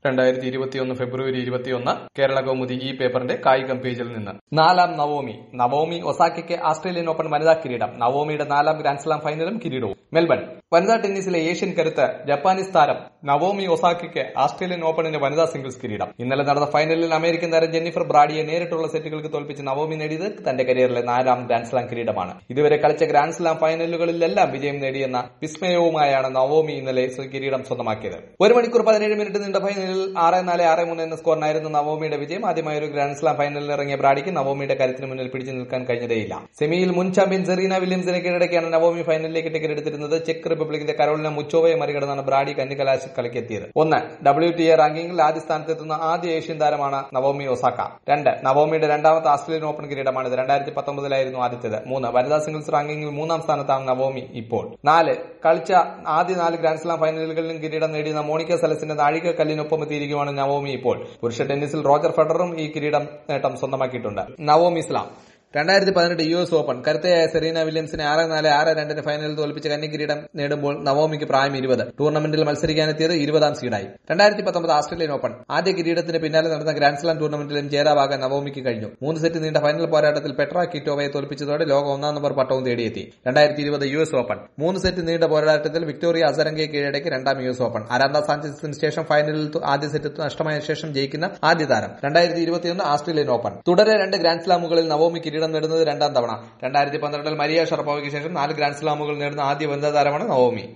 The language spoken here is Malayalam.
രണ്ടായിരത്തി ഇരുപത്തിയൊന്ന് ഫെബ്രുവരി ഇരുപത്തിയൊന്ന് കേരള കൗമുദി ഈ പേപ്പറിന്റെ കായികം പേജിൽ നിന്ന് നാലാം നവോമി നവോമി ഒസാക്കയ്ക്ക് ആസ്ട്രേലിയൻ ഓപ്പൺ വനിതാ കിരീടം നവോമിയുടെ നാലാം ഗ്രാൻഡ്സ്ലാം ഫൈനലും കിരീടവും മെൽബൺ വനിതാ ടെന്നീസിലെ ഏഷ്യൻ കരുത്ത് ജപ്പാനീസ് താരം നവോമി ഒസാക്കയ്ക്ക് ആസ്ട്രേലിയൻ ഓപ്പണിന്റെ വനിതാ സിംഗിൾസ് കിരീടം ഇന്നലെ നടന്ന ഫൈനലിൽ അമേരിക്കൻ താരം ജെന്നിഫർ ബ്രാഡിയെ നേരിട്ടുള്ള സെറ്റുകൾക്ക് തോൽപ്പിച്ച് നവോമി നേടിയത് തന്റെ കരിയറിലെ നാലാം ഗ്രാൻഡ്സ്ലാം കിരീടമാണ് ഇതുവരെ കളിച്ച ഗ്രാൻഡ്സ്ലാം ഫൈനലുകളിലെല്ലാം വിജയം നേടിയെന്ന വിസ്മയവുമായാണ് നവോമി ഇന്നലെ കിരീടം സ്വന്തമാക്കിയത് ഒരു മണിക്കൂർ പതിനേഴ് മിനിറ്റ് നീണ്ട ഫൈനലിൽ ആറ് നാല് ആറ് മൂന്ന് എന്ന സ്കോറിനായിരുന്നു നവോമിയുടെ വിജയം ആദ്യമായ ഒരു ഗ്രാൻഡ്സ്ലാം ഫൈനലിൽ ഇറങ്ങിയ ബ്രാഡിക്ക് നവോമിയുടെ കരുത്തിന് മുന്നിൽ പിടിച്ചു നിൽക്കാൻ കഴിഞ്ഞതേയില്ല സെമിയിൽ മുൻ ചാമ്പ്യൻ സെറീന വില്യംസിനെ കീഴടക്കിയാണ് നവോമി ഫൈനലിലേക്ക് ടിക്കറ്റ് എടുത്തിരുന്നത് ചെക്ക് റിപ്പബ്ലിക്കിന്റെ കരോളിന മുച്ചോവയെ മറികടന്നാണ് ബ്രാഡി കന്നിക്കലാശി കളിക്കെത്തിയത് ഒന്ന് ഡബ്ല്യു ടി എ റാങ്കിങ്ങിൽ ആദ്യ സ്ഥാനത്തെത്തുന്ന ആദ്യ ഏഷ്യൻ താരമാണ് നവോമി ഒസാക്ക രണ്ട് നവോമിയുടെ രണ്ടാമത്തെ ആസ്ട്രേലിയൻ ഓപ്പൺ കിരീടമാണിത് രണ്ടായിരത്തി പത്തൊമ്പതിലായിരുന്നു ആദ്യത്തേത് മൂന്ന് വനിതാ സിംഗിൾസ് റാങ്കിങ്ങിൽ മൂന്നാം സ്ഥാനത്താണ് നവോമി ഇപ്പോൾ നാല് കളിച്ച ആദ്യ നാല് ഗ്രാൻഡ്സ്ലാം ഫൈനലുകളിലും കിരീടം നേടിയ മോണിക്ക സെലസിന്റെ നാഴിക കല്ലിനൊപ്പം എത്തിയിരിക്കുകയാണ് നവോമി ഇപ്പോൾ പുരുഷ ടെന്നീസിൽ റോജർ ഫെഡറും ഈ കിരീടം നേട്ടം സ്വന്തമാക്കിയിട്ടുണ്ട് നവോമി ഇസ്ലാം രണ്ടായിരത്തി പതിനെട്ട് യു എസ് ഓപ്പൺ കരുത്തയായ സെറീന വില്യംസിനെ ആറ് നാല് ആറ് രണ്ടിന് ഫൈനലിൽ തോൽപ്പിച്ച് കന്നി കിരീടം നേടുമ്പോൾ നവോമിക്ക് പ്രായം ഇരുപത് ടൂർണമെന്റിൽ മത്സരിക്കാനെത്തിയത് ഇരുപതാം സീഡായി രണ്ടായിരത്തി പത്തൊമ്പത് ആസ്ട്രേലിയൻ ഓപ്പൺ ആദ്യ കിരീടത്തിന് പിന്നാലെ നടന്ന ഗ്രാൻഡ്സ്ലാം ടൂർണമെന്റിലും ജേതാവാകാൻ നവോമിക്ക് കഴിഞ്ഞു മൂന്ന് സെറ്റ് നീണ്ട ഫൈനൽ പോരാട്ടത്തിൽ പെട്ര കിറ്റോവയെ തോൽപ്പിച്ചതോടെ ലോക ഒന്നാം നമ്പർ പട്ടവും തേടിയെത്തി രണ്ടായിരത്തി ഇരുപത് യു എസ് ഓപ്പൺ മൂന്ന് സെറ്റ് നീണ്ട പോരാട്ടത്തിൽ വിക്ടോറിയ അസരങ്കയെ കീഴടക്കി രണ്ടാം യു എസ് ഓപ്പൺ ആരാന്ത സാഞ്ചസിന് ശേഷം ഫൈനലിൽ ആദ്യ സെറ്റ് നഷ്ടമായ ശേഷം ജയിക്കുന്ന ആദ്യ താരം രണ്ടായിരത്തി ഇരുപത്തിയൊന്ന് ആസ്ട്രേലിയൻ ഓപ്പൺ തുടരെ രണ്ട് ഗ്രാൻഡ്സ്ലാമുകളിൽ നവോമി കിരീടം നേടുന്നത് രണ്ടാം തവണ രണ്ടായിരത്തി പന്ത്രണ്ടിൽ മരിയ ഷറപ്പോവയ്ക്ക് ശേഷം നാല് ഗ്രാൻഡ്സ്ലാമുകൾ നേടുന്ന ആദ്യ വനിതാ താരമാണ് നവോമി